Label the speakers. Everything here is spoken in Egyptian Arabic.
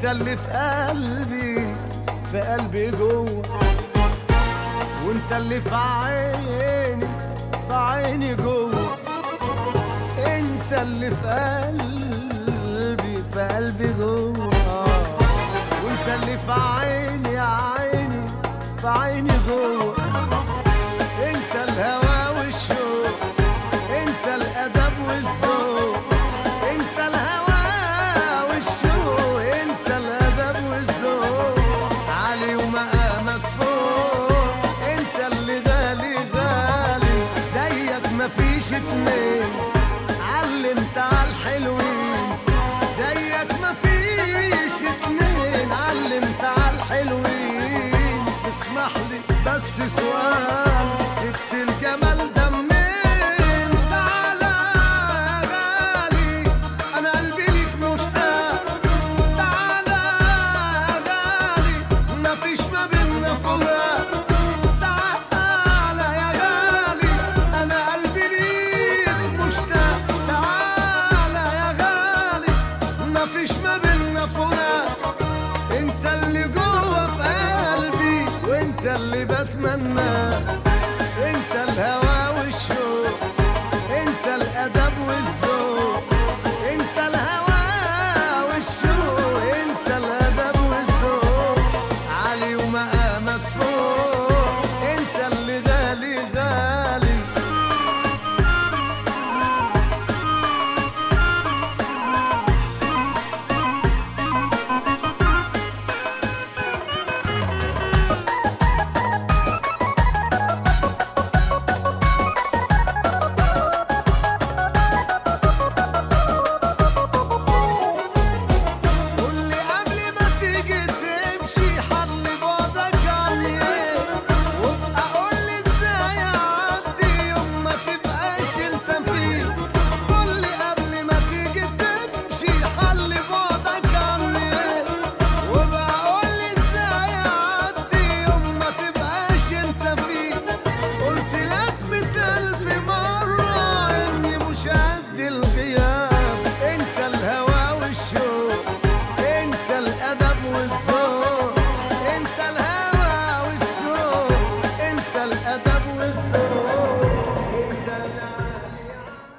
Speaker 1: اللي في قلبي في قلبي جوه وانت اللي في عيني في عيني جوه انت اللي في قلبي في قلبي جوه وانت اللي في عيني يا عيني في عيني جوه انت الهوى والشوق انت الادب والذوق انت الهوى والشوق انت الادب والذوق علي ومقامك فوق انت اللي غالي غالي زيك مفيش اتنين علمت على الحلوين زيك مفيش اتنين علمت على الحلوين اسمح لي بس سؤال جبت الجمال ده منين تعالى يا غالي انا قلبي ليك مشتاق تعالى يا غالي مفيش ما بينا فراق تعالى يا غالي انا قلبي ليك مشتاق تعالى يا غالي مفيش ما بينا فراق انت اللي جوه في قلبي وانت اللي بتمنى